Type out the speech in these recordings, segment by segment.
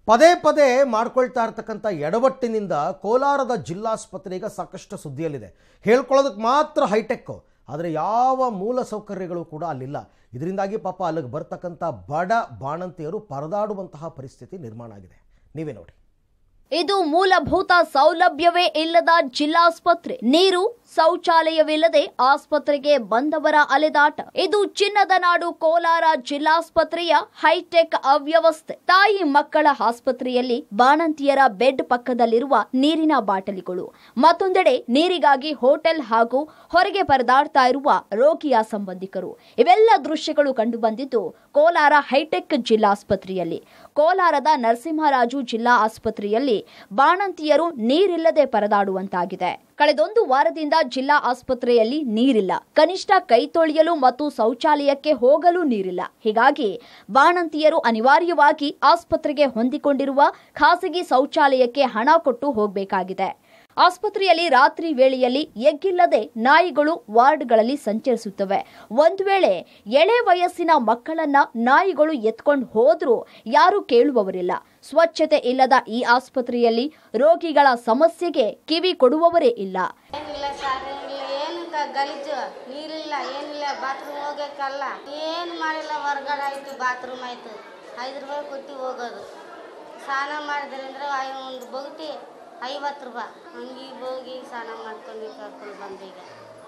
ಪದೇ ಪದೇ ಮಾಡ್ಕೊಳ್ತಾ ಇರ್ತಕ್ಕಂಥ ಎಡವಟ್ಟಿನಿಂದ ಕೋಲಾರದ ಜಿಲ್ಲಾಸ್ಪತ್ರೆ ಈಗ ಸಾಕಷ್ಟು ಸುದ್ದಿಯಲ್ಲಿದೆ ಹೇಳ್ಕೊಳ್ಳೋದಕ್ಕೆ ಮಾತ್ರ ಹೈಟೆಕ್ಕು ಆದರೆ ಯಾವ ಮೂಲ ಸೌಕರ್ಯಗಳು ಕೂಡ ಅಲ್ಲಿಲ್ಲ ಇದರಿಂದಾಗಿ ಪಾಪ ಅಲ್ಲಿಗೆ ಬರ್ತಕ್ಕಂಥ ಬಡ ಬಾಣಂತಿಯರು ಪರದಾಡುವಂತಹ ಪರಿಸ್ಥಿತಿ ನಿರ್ಮಾಣ ಆಗಿದೆ ನೀವೇ ನೋಡಿ ಇದು ಮೂಲಭೂತ ಸೌಲಭ್ಯವೇ ಇಲ್ಲದ ಜಿಲ್ಲಾಸ್ಪತ್ರೆ ನೀರು ಶೌಚಾಲಯವಿಲ್ಲದೆ ಆಸ್ಪತ್ರೆಗೆ ಬಂದವರ ಅಲೆದಾಟ ಇದು ಚಿನ್ನದ ನಾಡು ಕೋಲಾರ ಜಿಲ್ಲಾಸ್ಪತ್ರೆಯ ಹೈಟೆಕ್ ಅವ್ಯವಸ್ಥೆ ತಾಯಿ ಮಕ್ಕಳ ಆಸ್ಪತ್ರೆಯಲ್ಲಿ ಬಾಣಂತಿಯರ ಬೆಡ್ ಪಕ್ಕದಲ್ಲಿರುವ ನೀರಿನ ಬಾಟಲಿಗಳು ಮತ್ತೊಂದೆಡೆ ನೀರಿಗಾಗಿ ಹೋಟೆಲ್ ಹಾಗೂ ಹೊರಗೆ ಪರದಾಡ್ತಾ ಇರುವ ರೋಗಿಯ ಸಂಬಂಧಿಕರು ಇವೆಲ್ಲ ದೃಶ್ಯಗಳು ಕಂಡುಬಂದಿದ್ದು ಕೋಲಾರ ಹೈಟೆಕ್ ಜಿಲ್ಲಾಸ್ಪತ್ರೆಯಲ್ಲಿ ಕೋಲಾರದ ನರಸಿಂಹರಾಜು ಜಿಲ್ಲಾ ಆಸ್ಪತ್ರೆಯಲ್ಲಿ ಬಾಣಂತಿಯರು ನೀರಿಲ್ಲದೆ ಪರದಾಡುವಂತಾಗಿದೆ ಕಳೆದೊಂದು ವಾರದಿಂದ ಜಿಲ್ಲಾ ಆಸ್ಪತ್ರೆಯಲ್ಲಿ ನೀರಿಲ್ಲ ಕನಿಷ್ಠ ಕೈ ತೊಳೆಯಲು ಮತ್ತು ಶೌಚಾಲಯಕ್ಕೆ ಹೋಗಲು ನೀರಿಲ್ಲ ಹೀಗಾಗಿ ಬಾಣಂತಿಯರು ಅನಿವಾರ್ಯವಾಗಿ ಆಸ್ಪತ್ರೆಗೆ ಹೊಂದಿಕೊಂಡಿರುವ ಖಾಸಗಿ ಶೌಚಾಲಯಕ್ಕೆ ಹಣ ಕೊಟ್ಟು ಹೋಗಬೇಕಾಗಿದೆ ಆಸ್ಪತ್ರೆಯಲ್ಲಿ ರಾತ್ರಿ ವೇಳೆಯಲ್ಲಿ ಎಗ್ಗಿಲ್ಲದೆ ನಾಯಿಗಳು ವಾರ್ಡ್ಗಳಲ್ಲಿ ಸಂಚರಿಸುತ್ತವೆ ಒಂದು ವೇಳೆ ಎಳೆ ವಯಸ್ಸಿನ ಮಕ್ಕಳನ್ನ ನಾಯಿಗಳು ಎತ್ಕೊಂಡು ಹೋದ್ರೂ ಯಾರು ಕೇಳುವವರಿಲ್ಲ ಸ್ವಚ್ಛತೆ ಇಲ್ಲದ ಈ ಆಸ್ಪತ್ರೆಯಲ್ಲಿ ರೋಗಿಗಳ ಸಮಸ್ಯೆಗೆ ಕಿವಿ ಕೊಡುವವರೇ ಇಲ್ಲ ಏನಿಲ್ಲ ಸರ್ ಏನಿಲ್ಲ ಏನು ಗ- ಗಲೀಜು ನೀರಿಲ್ಲ ಏನಿಲ್ಲ ಬಾತ್ರೂಮ್ ಹೋಗಕ್ಕಲ್ಲ ಏನು ಮಾಡಿಲ್ಲ ಹೊರಗಡೆ ಆಯ್ತು ಬಾತ್ರೂಮ್ ಆಯ್ತು ಐದು ರೂಪಾಯಿ ಕೊಟ್ಟು ಹೋಗೋದು ಸ್ನಾನ ಮಾಡಿದ್ರಂದ್ರೆ ಐ- ಒಂದು ಬೊಗಟಿ ಐವತ್ತು ರೂಪಾಯಿ ಹಂಗೆ ಹೋಗಿ ಸ್ನಾನ ಮಾಡ್ಕೊಂಡು ಕರ್ಕೊಂಡು ಬಂದು ಈಗ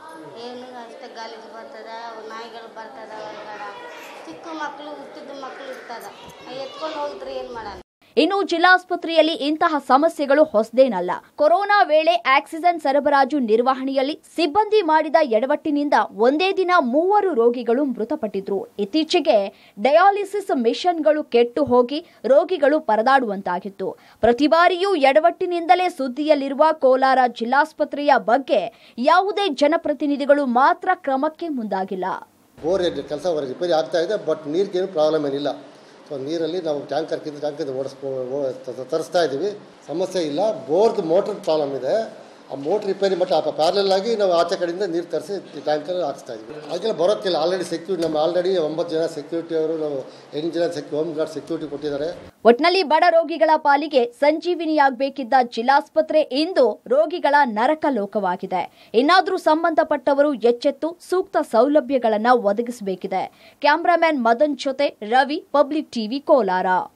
ಏನು ಅಷ್ಟೇ ಗಲೀಜು ಬರ್ತದ ಅವು ನಾಯಿಗಳು ಬರ್ತದ ಹೊರಗಡೆ ಚಿಕ್ಕ ಮಕ್ಕಳು ಹುಟ್ಟಿದ ಮಕ್ಕಳು ಇರ್ತದ ಎತ್ಕೊಂಡು ಹೋಗಿದ್ರೆ ಏನು ಮಾಡೋಣ ಇನ್ನು ಜಿಲ್ಲಾಸ್ಪತ್ರೆಯಲ್ಲಿ ಇಂತಹ ಸಮಸ್ಯೆಗಳು ಹೊಸದೇನಲ್ಲ ಕೊರೋನಾ ವೇಳೆ ಆಕ್ಸಿಜನ್ ಸರಬರಾಜು ನಿರ್ವಹಣೆಯಲ್ಲಿ ಸಿಬ್ಬಂದಿ ಮಾಡಿದ ಎಡವಟ್ಟಿನಿಂದ ಒಂದೇ ದಿನ ಮೂವರು ರೋಗಿಗಳು ಮೃತಪಟ್ಟಿದ್ರು ಇತ್ತೀಚೆಗೆ ಡಯಾಲಿಸಿಸ್ ಮಿಷನ್ಗಳು ಕೆಟ್ಟು ಹೋಗಿ ರೋಗಿಗಳು ಪರದಾಡುವಂತಾಗಿತ್ತು ಪ್ರತಿ ಬಾರಿಯೂ ಎಡವಟ್ಟಿನಿಂದಲೇ ಸುದ್ದಿಯಲ್ಲಿರುವ ಕೋಲಾರ ಜಿಲ್ಲಾಸ್ಪತ್ರೆಯ ಬಗ್ಗೆ ಯಾವುದೇ ಜನಪ್ರತಿನಿಧಿಗಳು ಮಾತ್ರ ಕ್ರಮಕ್ಕೆ ಮುಂದಾಗಿಲ್ಲ ಬೋರ್ ಕೆಲಸ ರಿಪೇರಿ ಆಗ್ತಾ ಇದೆ ಬಟ್ ನೀರಿಗೇನು ಪ್ರಾಬ್ಲಮ್ ಏನಿಲ್ಲ ಸೊ ನೀರಲ್ಲಿ ನಾವು ಟ್ಯಾಂಕರ್ ಕಿಂದ ಟ್ಯಾಂಕರ್ ಓಡಿಸ್ಕೊ ಓ- ತ- ತರಿಸ್ತಾ ಇದ್ದೀವಿ ಸಮಸ್ಯೆ ಇಲ್ಲ ಬೋರ್ದು ಮೋಟ್ರ್ ಪ್ರಾಬ್ಲಮ್ ಇದೆ ಆ ಮೋಟ್ರ್ ರಿಪೇರಿ ಮತ್ತು ಆ ಪ್ಯಾರಲಲ್ ಆಗಿ ನಾವು ಆಚೆ ಕಡೆಯಿಂದ ನೀರು ತರಿಸಿ ಟ್ಯಾಂಕರ್ ಹಾಕ್ಸ್ತಾ ಇದ್ದೀವಿ ಅದಕ್ಕೆಲ್ಲ ಬರೋಕ್ಕಿಲ್ಲ ಆಲ್ರೆಡಿ ಸೆಕ್ಯೂರಿಟಿ ನಮ್ಮ ಆಲ್ರೆಡಿ ಒಂಬತ್ತು ಜನ ಸೆಕ್ಯೂರಿಟಿ ಅವರು ನಾವು ಎಂಟು ಜನ ಸೆಕ್ಯೂ ಹೋಮ್ ಗಾರ್ಡ್ ಸೆಕ್ಯೂರಿಟಿ ಕೊಟ್ಟಿದ್ದಾರೆ ಒಟ್ನಲ್ಲಿ ಬಡ ರೋಗಿಗಳ ಪಾಲಿಗೆ ಸಂಜೀವಿನಿಯಾಗಬೇಕಿದ್ದ ಜಿಲ್ಲಾಸ್ಪತ್ರೆ ಇಂದು ರೋಗಿಗಳ ನರಕ ಲೋಕವಾಗಿದೆ ಇನ್ನಾದ್ರೂ ಸಂಬಂಧಪಟ್ಟವರು ಎಚ್ಚೆತ್ತು ಸೂಕ್ತ ಸೌಲಭ್ಯಗಳನ್ನ ಒದಗಿಸಬೇಕಿದೆ ಕ್ಯಾಮ್ರಾಮ್ಯಾನ್ ಮದನ್ ಜೊತೆ ರವಿ ಪಬ್ಲಿಕ್ ಟಿವಿ ಕೋಲಾರ